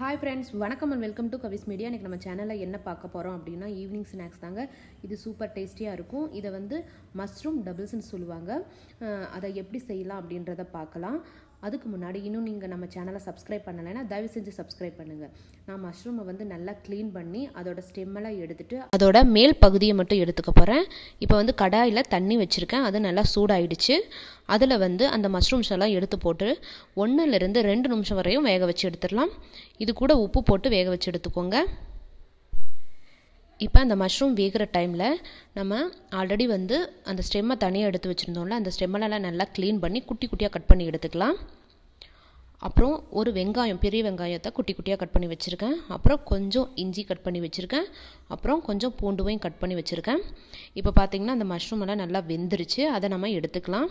hi friends வணக்கம் and welcome to Kavis media இன்றைக்கி நம்ம சேனலில் என்ன பார்க்க போகிறோம் அப்படின்னா ஈவினிங் ஸ்நாக்ஸ் தாங்க இது சூப்பர் டேஸ்டியாக இருக்கும் இதை வந்து மஷ்ரூம் டபுள்ஸ்னு சொல்லுவாங்க அஹ் அதை எப்படி செய்யலாம் அப்படின்றத பார்க்கலாம் அதுக்கு முன்னாடி இன்னும் நீங்கள் நம்ம சேனலை சப்ஸ்கிரைப் பண்ணலைன்னா தயவு செஞ்சு சப்ஸ்கிரைப் பண்ணுங்கள் நான் மஷ்ரூமை வந்து நல்லா க்ளீன் பண்ணி அதோட ஸ்டெம்மெல்லாம் எடுத்துட்டு அதோட மேல் பகுதியை மட்டும் எடுத்துக்க போகிறேன் இப்போ வந்து கடாயில் தண்ணி வச்சுருக்கேன் அது நல்லா சூடாயிடுச்சு அதில் வந்து அந்த மஷ்ரூம்ஸ் எல்லாம் எடுத்து போட்டு ஒன்றுலேருந்து ரெண்டு நிமிஷம் வரையும் வேக வச்சு எடுத்துடலாம் இது கூட உப்பு போட்டு வேக வச்சு எடுத்துக்கோங்க இப்போ அந்த மஷ்ரூம் வேகிற டைமில் நம்ம ஆல்ரெடி வந்து அந்த ஸ்டெம்மை தனியாக எடுத்து வச்சுருந்தோம்ல அந்த ஸ்டெம்மெல்லாம் நல்லா க்ளீன் பண்ணி குட்டி குட்டியாக கட் பண்ணி எடுத்துக்கலாம் அப்புறம் ஒரு வெங்காயம் பெரிய வெங்காயத்தை குட்டி குட்டியாக கட் பண்ணி வச்சுருக்கேன் அப்புறம் கொஞ்சம் இஞ்சி கட் பண்ணி வச்சுருக்கேன் அப்புறம் கொஞ்சம் பூண்டுவையும் கட் பண்ணி வச்சுருக்கேன் இப்போ பார்த்திங்கன்னா அந்த மஷ்ரூம் எல்லாம் நல்லா வெந்துருச்சு அதை நம்ம எடுத்துக்கலாம்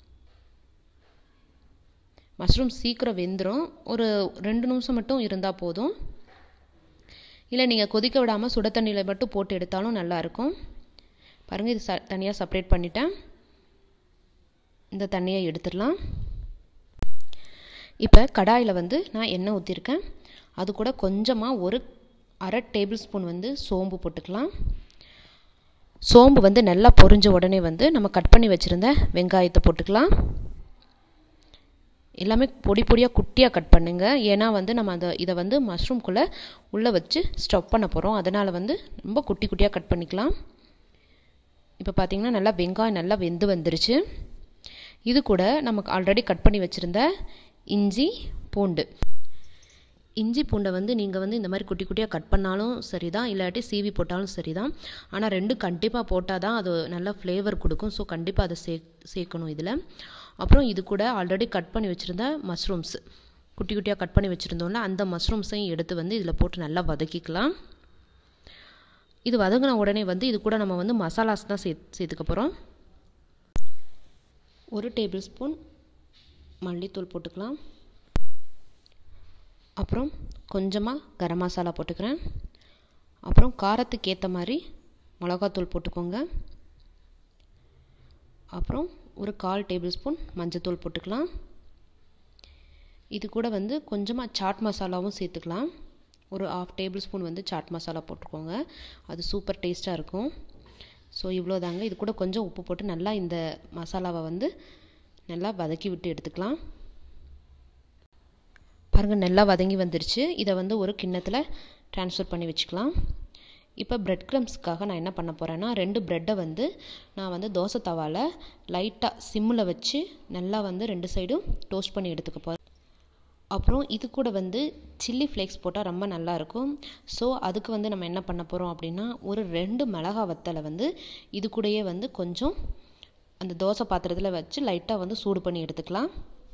மஷ்ரூம் சீக்கிரம் வெந்துடும் ஒரு ரெண்டு நிமிஷம் மட்டும் இருந்தால் போதும் இல்லை நீங்கள் கொதிக்க விடாமல் சுட தண்ணியில் மட்டும் போட்டு எடுத்தாலும் நல்லாயிருக்கும் பாருங்கள் இது ச தனியாக செப்ரேட் பண்ணிட்டேன் இந்த தண்ணியை எடுத்துடலாம் இப்போ கடாயில் வந்து நான் எண்ணெய் ஊற்றிருக்கேன் அது கூட கொஞ்சமாக ஒரு அரை டேபிள் ஸ்பூன் வந்து சோம்பு போட்டுக்கலாம் சோம்பு வந்து நல்லா பொரிஞ்ச உடனே வந்து நம்ம கட் பண்ணி வச்சுருந்த வெங்காயத்தை போட்டுக்கலாம் எல்லாமே பொடி பொடியாக குட்டியாக கட் பண்ணுங்க ஏன்னா வந்து நம்ம அந்த இதை வந்து மஷ்ரூம்குள்ளே உள்ளே வச்சு ஸ்டவ் பண்ண போகிறோம் அதனால் வந்து ரொம்ப குட்டி குட்டியாக கட் பண்ணிக்கலாம் இப்போ பார்த்திங்கன்னா நல்லா வெங்காயம் நல்லா வெந்து வந்துருச்சு இது கூட நமக்கு ஆல்ரெடி கட் பண்ணி வச்சுருந்த இஞ்சி பூண்டு இஞ்சி பூண்டை வந்து நீங்கள் வந்து இந்த மாதிரி குட்டி குட்டியாக கட் பண்ணாலும் சரி தான் இல்லாட்டி சீவி போட்டாலும் சரி தான் ஆனால் ரெண்டும் கண்டிப்பாக போட்டால் தான் அது நல்ல ஃப்ளேவர் கொடுக்கும் ஸோ கண்டிப்பாக அதை சே சேர்க்கணும் இதில் அப்புறம் இது கூட ஆல்ரெடி கட் பண்ணி வச்சுருந்த மஷ்ரூம்ஸ் குட்டி குட்டியாக கட் பண்ணி வச்சுருந்தோம்ல அந்த மஷ்ரூம்ஸையும் எடுத்து வந்து இதில் போட்டு நல்லா வதக்கிக்கலாம் இது வதங்கின உடனே வந்து இது கூட நம்ம வந்து மசாலாஸ் தான் சே சேர்த்துக்க போகிறோம் ஒரு டேபிள் ஸ்பூன் மல்லித்தூள் போட்டுக்கலாம் அப்புறம் கொஞ்சமாக கரம் மசாலா போட்டுக்கிறேன் அப்புறம் காரத்துக்கு ஏற்ற மாதிரி மிளகாத்தூள் போட்டுக்கோங்க அப்புறம் ஒரு கால் டேபிள் ஸ்பூன் மஞ்சத்தூள் போட்டுக்கலாம் இது கூட வந்து கொஞ்சமாக சாட் மசாலாவும் சேர்த்துக்கலாம் ஒரு ஆஃப் டேபிள் ஸ்பூன் வந்து சாட் மசாலா போட்டுக்கோங்க அது சூப்பர் டேஸ்ட்டாக இருக்கும் ஸோ இவ்வளோ தாங்க இது கூட கொஞ்சம் உப்பு போட்டு நல்லா இந்த மசாலாவை வந்து நல்லா வதக்கி விட்டு எடுத்துக்கலாம் பாருங்கள் நல்லா வதங்கி வந்துருச்சு இதை வந்து ஒரு கிண்ணத்தில் ட்ரான்ஸ்ஃபர் பண்ணி வச்சுக்கலாம் இப்போ ப்ரெட் க்ரம்ஸ்க்காக நான் என்ன பண்ண போகிறேன்னா ரெண்டு ப்ரெட்டை வந்து நான் வந்து தோசை தவாவில் லைட்டாக சிம்மில் வச்சு நல்லா வந்து ரெண்டு சைடும் டோஸ்ட் பண்ணி எடுத்துக்க போகிறேன் அப்புறம் இது கூட வந்து சில்லி ஃப்ளேக்ஸ் போட்டால் ரொம்ப நல்லாயிருக்கும் ஸோ அதுக்கு வந்து நம்ம என்ன பண்ண போகிறோம் அப்படின்னா ஒரு ரெண்டு மிளகா வத்தலை வந்து இது கூடயே வந்து கொஞ்சம் அந்த தோசை பாத்திரத்தில் வச்சு லைட்டாக வந்து சூடு பண்ணி எடுத்துக்கலாம்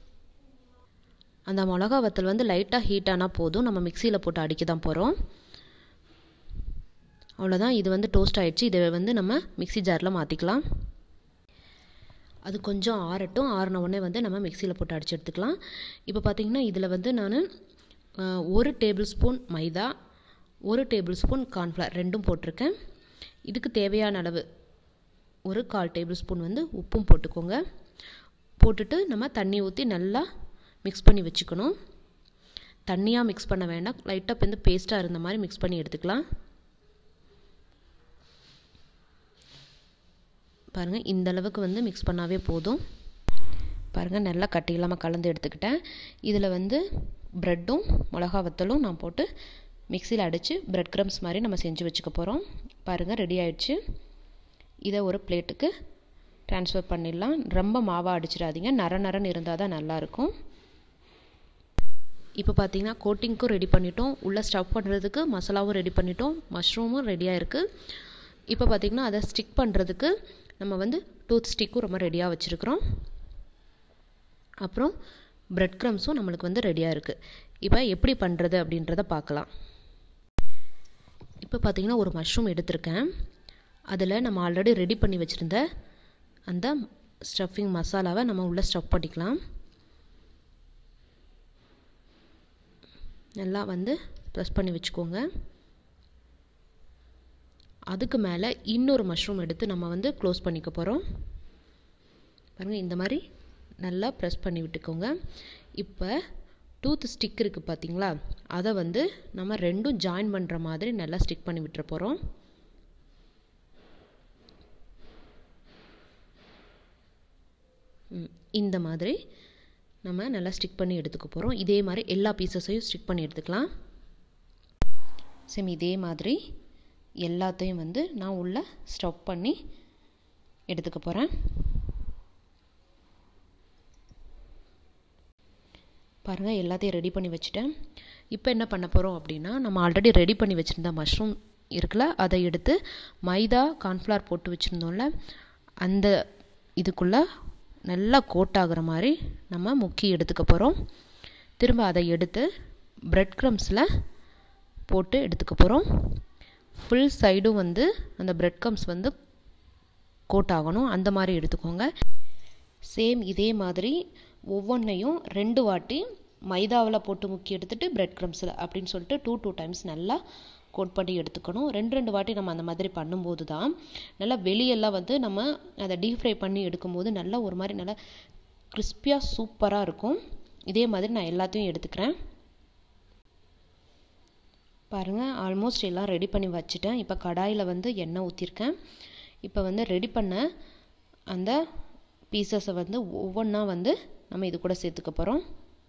அந்த மிளகா வத்தல் வந்து லைட்டாக ஹீட் ஆனால் போதும் நம்ம மிக்சியில் போட்டு அடிக்க தான் போகிறோம் அவ்வளோதான் இது வந்து டோஸ்ட் ஆகிடுச்சு இதை வந்து நம்ம மிக்சி ஜாரில் மாற்றிக்கலாம் அது கொஞ்சம் ஆறட்டும் ஆறின உடனே வந்து நம்ம மிக்சியில் போட்டு அடித்து எடுத்துக்கலாம் இப்போ பார்த்திங்கன்னா இதில் வந்து நான் ஒரு டேபிள் ஸ்பூன் மைதா ஒரு டேபிள் ஸ்பூன் கார்ன்ஃப்ளவர் ரெண்டும் போட்டிருக்கேன் இதுக்கு தேவையான அளவு ஒரு கால் டேபிள் ஸ்பூன் வந்து உப்பும் போட்டுக்கோங்க போட்டுட்டு நம்ம தண்ணி ஊற்றி நல்லா மிக்ஸ் பண்ணி வச்சுக்கணும் தண்ணியாக மிக்ஸ் பண்ண வேண்டாம் லைட்டாக வந்து பேஸ்ட்டாக இருந்த மாதிரி மிக்ஸ் பண்ணி எடுத்துக்கலாம் பாருங்கள் இந்த அளவுக்கு வந்து மிக்ஸ் பண்ணாவே போதும் பாருங்கள் நல்லா கட்டி இல்லாமல் கலந்து எடுத்துக்கிட்டேன் இதில் வந்து ப்ரெட்டும் மிளகா வத்தலும் நான் போட்டு மிக்சியில் அடித்து ப்ரெட் க்ரம்ஸ் மாதிரி நம்ம செஞ்சு வச்சுக்க போகிறோம் பாருங்கள் ரெடி ஆயிடுச்சு இதை ஒரு பிளேட்டுக்கு ட்ரான்ஸ்ஃபர் பண்ணிடலாம் ரொம்ப மாவாக அடிச்சிடாதீங்க நர நரன்னு இருந்தால் தான் நல்லாயிருக்கும் இப்போ பார்த்தீங்கன்னா கோட்டிங்க்கும் ரெடி பண்ணிட்டோம் உள்ளே ஸ்டவ் பண்ணுறதுக்கு மசாலாவும் ரெடி பண்ணிட்டோம் மஷ்ரூமும் ரெடியாக இருக்குது இப்போ பார்த்திங்கன்னா அதை ஸ்டிக் பண்ணுறதுக்கு நம்ம வந்து டூத் ஸ்டிக்கும் ரொம்ப ரெடியாக வச்சுருக்குறோம் அப்புறம் ப்ரெட் க்ரம்ஸும் நம்மளுக்கு வந்து ரெடியாக இருக்குது இப்போ எப்படி பண்ணுறது அப்படின்றத பார்க்கலாம் இப்போ பார்த்திங்கன்னா ஒரு மஷ்ரூம் எடுத்திருக்கேன் அதில் நம்ம ஆல்ரெடி ரெடி பண்ணி வச்சுருந்த அந்த ஸ்டஃபிங் மசாலாவை நம்ம உள்ளே ஸ்டஃப் பண்ணிக்கலாம் நல்லா வந்து ப்ரெஸ் பண்ணி வச்சுக்கோங்க அதுக்கு மேலே இன்னொரு மஷ்ரூம் எடுத்து நம்ம வந்து க்ளோஸ் பண்ணிக்க போகிறோம் பாருங்கள் இந்த மாதிரி நல்லா ப்ரெஸ் பண்ணி விட்டுக்கோங்க இப்போ டூத் ஸ்டிக் இருக்குது பார்த்தீங்களா அதை வந்து நம்ம ரெண்டும் ஜாயின் பண்ணுற மாதிரி நல்லா ஸ்டிக் பண்ணி விட்டுற போகிறோம் இந்த மாதிரி நம்ம நல்லா ஸ்டிக் பண்ணி எடுத்துக்க போகிறோம் இதே மாதிரி எல்லா பீசஸையும் ஸ்டிக் பண்ணி எடுத்துக்கலாம் சேம் இதே மாதிரி எல்லாத்தையும் வந்து நான் உள்ள ஸ்டப் பண்ணி எடுத்துக்க போகிறேன் பாருங்கள் எல்லாத்தையும் ரெடி பண்ணி வச்சுட்டேன் இப்போ என்ன பண்ண போகிறோம் அப்படின்னா நம்ம ஆல்ரெடி ரெடி பண்ணி வச்சுருந்த மஷ்ரூம் இருக்குல்ல அதை எடுத்து மைதா கார்ன்ஃப்ளவர் போட்டு வச்சுருந்தோம்ல அந்த இதுக்குள்ளே நல்லா கோட் ஆகிற மாதிரி நம்ம முக்கி எடுத்துக்க போகிறோம் திரும்ப அதை எடுத்து ப்ரெட் க்ரம்ஸில் போட்டு எடுத்துக்க போகிறோம் ஃபுல் சைடும் வந்து அந்த ப்ரெட் க்ரம்ஸ் வந்து கோட் ஆகணும் அந்த மாதிரி எடுத்துக்கோங்க சேம் இதே மாதிரி ஒவ்வொன்றையும் ரெண்டு வாட்டி மைதாவில் போட்டு முக்கி எடுத்துகிட்டு ப்ரெட் க்ரம்ஸில் அப்படின்னு சொல்லிட்டு டூ டூ டைம்ஸ் நல்லா கோட் பண்ணி எடுத்துக்கணும் ரெண்டு ரெண்டு வாட்டி நம்ம அந்த மாதிரி பண்ணும்போது தான் நல்லா வெளியெல்லாம் வந்து நம்ம அதை டீப் ஃப்ரை பண்ணி எடுக்கும்போது நல்லா ஒரு மாதிரி நல்லா கிறிஸ்பியாக சூப்பராக இருக்கும் இதே மாதிரி நான் எல்லாத்தையும் எடுத்துக்கிறேன் பாருங்கள் ஆல்மோஸ்ட் எல்லாம் ரெடி பண்ணி வச்சுட்டேன் இப்போ கடாயில் வந்து எண்ணெய் ஊற்றிருக்கேன் இப்போ வந்து ரெடி பண்ண அந்த பீசஸை வந்து ஒவ்வொன்றா வந்து நம்ம இது கூட சேர்த்துக்க போகிறோம்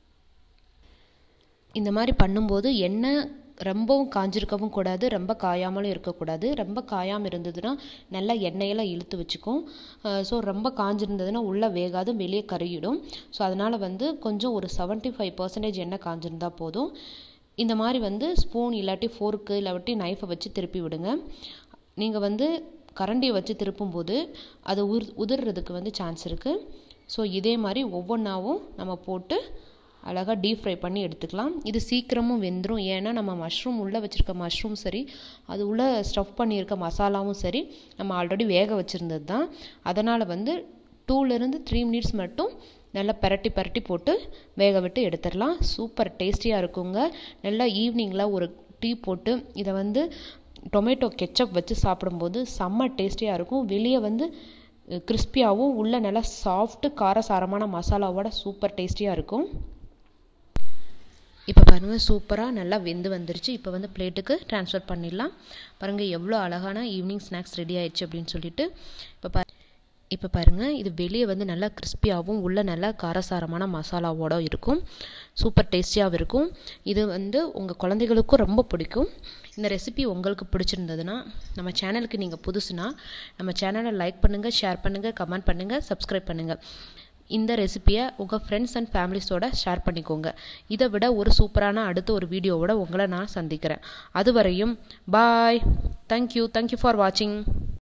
இந்த மாதிரி பண்ணும்போது எண்ணெய் ரொம்பவும் காஞ்சிருக்கவும் கூடாது ரொம்ப காயாமலும் இருக்கக்கூடாது ரொம்ப காயாமல் இருந்ததுன்னா நல்லா எண்ணெயெல்லாம் இழுத்து வச்சுக்கும் ஸோ ரொம்ப காஞ்சிருந்ததுன்னா உள்ளே வேகாது வெளியே கருகிடும் ஸோ அதனால் வந்து கொஞ்சம் ஒரு செவன்ட்டி ஃபைவ் பர்சன்டேஜ் எண்ணெய் காஞ்சிருந்தால் போதும் இந்த மாதிரி வந்து ஸ்பூன் இல்லாட்டி ஃபோர்க்கு இல்லாட்டி நைஃபை வச்சு திருப்பி விடுங்க நீங்கள் வந்து கரண்டியை வச்சு திருப்பும்போது அது உர் உதிர்றதுக்கு வந்து சான்ஸ் இருக்குது ஸோ இதே மாதிரி ஒவ்வொன்றாவும் நம்ம போட்டு அழகாக டீப் ஃப்ரை பண்ணி எடுத்துக்கலாம் இது சீக்கிரமும் வெந்துடும் ஏன்னா நம்ம மஷ்ரூம் உள்ளே வச்சுருக்க மஷ்ரூம் சரி அது உள்ளே ஸ்டஃப் பண்ணியிருக்க மசாலாவும் சரி நம்ம ஆல்ரெடி வேக வச்சுருந்தது தான் அதனால் வந்து டூலேருந்து த்ரீ மினிட்ஸ் மட்டும் நல்லா பரட்டி பரட்டி போட்டு வேக விட்டு எடுத்துடலாம் சூப்பர் டேஸ்டியாக இருக்குங்க நல்லா ஈவினிங்கில் ஒரு டீ போட்டு இதை வந்து டொமேட்டோ கெச்சப் வச்சு சாப்பிடும்போது செம்ம டேஸ்டியாக இருக்கும் வெளியே வந்து கிறிஸ்பியாகவும் உள்ளே நல்லா சாஃப்ட்டு காரசாரமான மசாலாவோட சூப்பர் டேஸ்டியாக இருக்கும் இப்போ பாருங்கள் சூப்பராக நல்லா வெந்து வந்துருச்சு இப்போ வந்து பிளேட்டுக்கு ட்ரான்ஸ்ஃபர் பண்ணிடலாம் பாருங்கள் எவ்வளோ அழகான ஈவினிங் ஸ்நாக்ஸ் ரெடி ஆயிடுச்சு அப்படின்னு சொல்லிட்டு இப்போ பா இப்போ பாருங்கள் இது வெளியே வந்து நல்லா கிறிஸ்பியாகவும் உள்ளே நல்லா காரசாரமான மசாலாவோட இருக்கும் சூப்பர் டேஸ்டியாகவும் இருக்கும் இது வந்து உங்கள் குழந்தைகளுக்கும் ரொம்ப பிடிக்கும் இந்த ரெசிபி உங்களுக்கு பிடிச்சிருந்ததுன்னா நம்ம சேனலுக்கு நீங்கள் புதுசுனா நம்ம சேனலை லைக் பண்ணுங்கள் ஷேர் பண்ணுங்கள் கமெண்ட் பண்ணுங்கள் சப்ஸ்கிரைப் பண்ணுங்கள் இந்த ரெசிப்பியை உங்கள் ஃப்ரெண்ட்ஸ் அண்ட் ஃபேமிலிஸோட ஷேர் பண்ணிக்கோங்க இதை விட ஒரு சூப்பரான அடுத்த ஒரு வீடியோவோட உங்களை நான் சந்திக்கிறேன் அதுவரையும் பாய் தேங்க்யூ தேங்க்யூ ஃபார் வாட்சிங்